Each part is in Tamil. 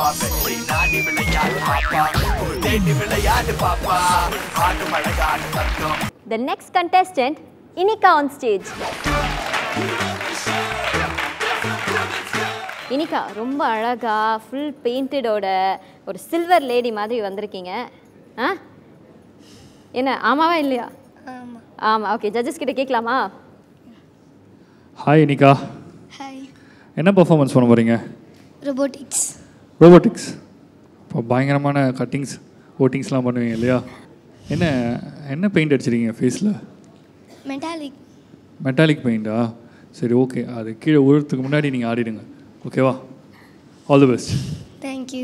பாப்பேன் நீ நாடி விளையாடு பாப்பா ஒரு தேடி விளையாடு பாப்பா ஆட்டு மழகாடு தத்தம் The next contestant, Inika on stage. இனிகா ரொம்ப அழகா ஃபுல் பெயிண்டடோட ஒரு சில்வர் லேடி மாதிரி வந்திருக்கீங்க ஆ என்ன ஆமாவா இல்லையா ஆமாம் ஆமாம் ஓகே ஜட்ஜஸ் கிட்ட கேட்கலாமா ஹாய் நிக்கா ஹாய் என்ன பர்ஃபார்மன்ஸ் பண்ண போகிறீங்க ரொபோட்டிக்ஸ் ரோபோட்டிக்ஸ் இப்போ பயங்கரமான கட்டிங்ஸ் ஓட்டிங்ஸ்லாம் பண்ணுவீங்க இல்லையா என்ன என்ன பெயிண்ட் அடிச்சிருக்கீங்க ஃபேஸில் மெட்டாலிக் மெட்டாலிக் பெயிண்டா சரி ஓகே அது கீழே உழுறதுக்கு முன்னாடி நீங்கள் ஆடிடுங்க ஓகேவா ஆல் தி பெஸ்ட் தேங்க்யூ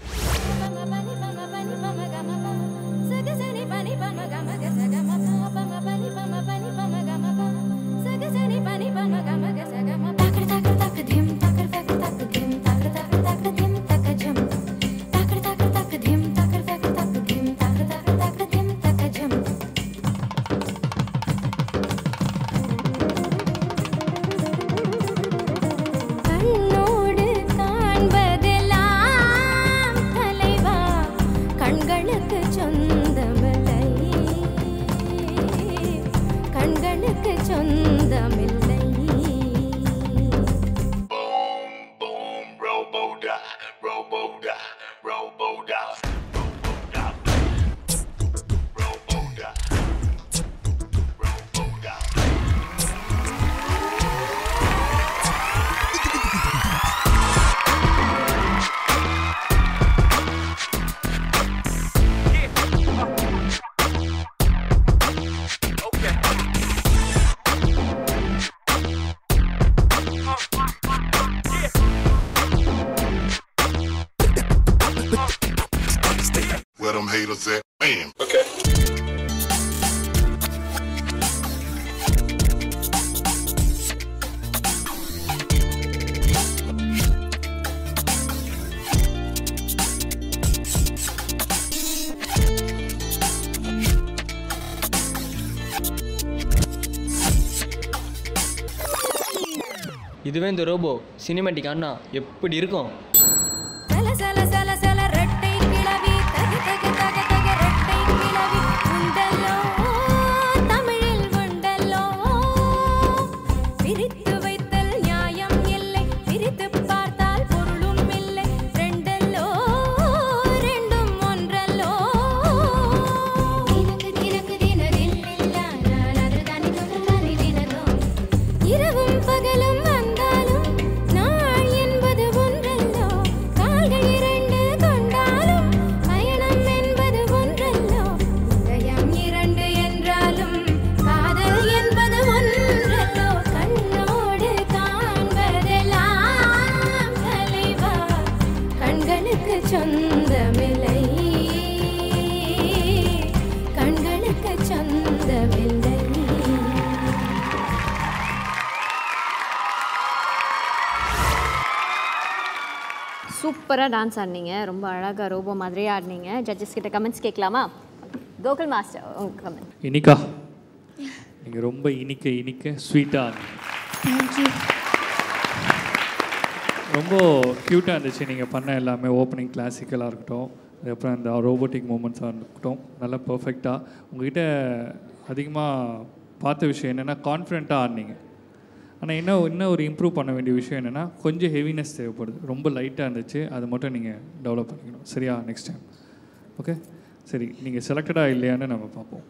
கண்ணோடு காண்பதெல்லாம் தலைவா கண்களுக்கு சொந்தமில்லை கண்களுக்கு சொந்தமில்லை boom roboda roboda roboda roboda roboda roboda Where them haters at? Bam. இதுவே இந்த ரோபோ சினிமேட்டிக் அண்ணா எப்படி இருக்கும் சல சல சல சல ரெட்டை கிளவி தக தக தக தக ரெட்டை கிளவி உண்டல்லோ தமிழில் உண்டல்லோ பிரித்து வைத்தல் நியாயம் இல்லை பிரித்து பார்த்தால் பொருளும் இல்லை ரெண்டல்லோ ரெண்டும் ஒன்றல்லோ தினக்கு தினக்கு தினரில்லில்லா நான் அதுதானே சொல்லுதானே தினதும் இரவும் பகலும் வந்தாலும் நாள் என்பது ஒன்றல்லோ கால்கள் இரண்டு கொண்டாலும் பயணம் என்பது ஒன்றல்லோ இதயம் இரண்டு என்றாலும் காதல் என்பது ஒன்றல்லோ கண்ணோடு காண்பதெல்லாம் தலைவா கண்களுக்கு சொந்தமில்லை கண்களுக்கு சொந்தமில்லை சூப்பராக டான்ஸ் ஆடினீங்க ரொம்ப அழகாக ரோபோ மாதிரியே ஆடினீங்க ஜட்ஜஸ் கிட்ட கமெண்ட்ஸ் கேட்கலாமா கோகுல் மாஸ்டர் உங்கள் கமெண்ட் இனிக்கா நீங்கள் ரொம்ப இனிக்க இனிக்க ஸ்வீட்டாக தேங்க்யூ ரொம்ப க்யூட்டாக இருந்துச்சு நீங்கள் பண்ண எல்லாமே ஓப்பனிங் கிளாசிக்கலாக இருக்கட்டும் அதுக்கப்புறம் இந்த ரோபோட்டிக் மூமெண்ட்ஸாக இருக்கட்டும் நல்லா பர்ஃபெக்டாக உங்ககிட்ட அதிகமாக பார்த்த விஷயம் என்னென்னா கான்ஃபிடென்ட்டாக ஆடினீங்க ஆனால் இன்னும் இன்னும் ஒரு இம்ப்ரூவ் பண்ண வேண்டிய விஷயம் என்னென்னா கொஞ்சம் ஹெவினஸ் தேவைப்படுது ரொம்ப லைட்டாக இருந்துச்சு அதை மட்டும் நீங்கள் டெவலப் பண்ணிக்கணும் சரியா நெக்ஸ்ட் டைம் ஓகே சரி நீங்கள் செலக்டடாக இல்லையான்னு நம்ம பார்ப்போம்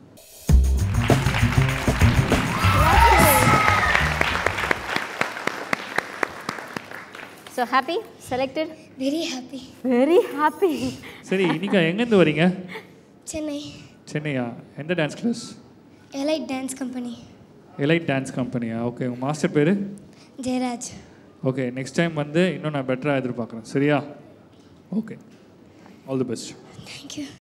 so happy selected very happy very happy சரி இனிக்கா எங்கேருந்து வரீங்க சென்னை சென்னையா எந்த dance class elite dance company elite dance கம்பெனியா ஓகே உங்கள் மாஸ்டர் பேர் ஜெயராஜ் ஓகே நெக்ஸ்ட் டைம் வந்து இன்னும் நான் பெட்டராக எதிர்பார்க்குறேன் சரியா okay all the best thank you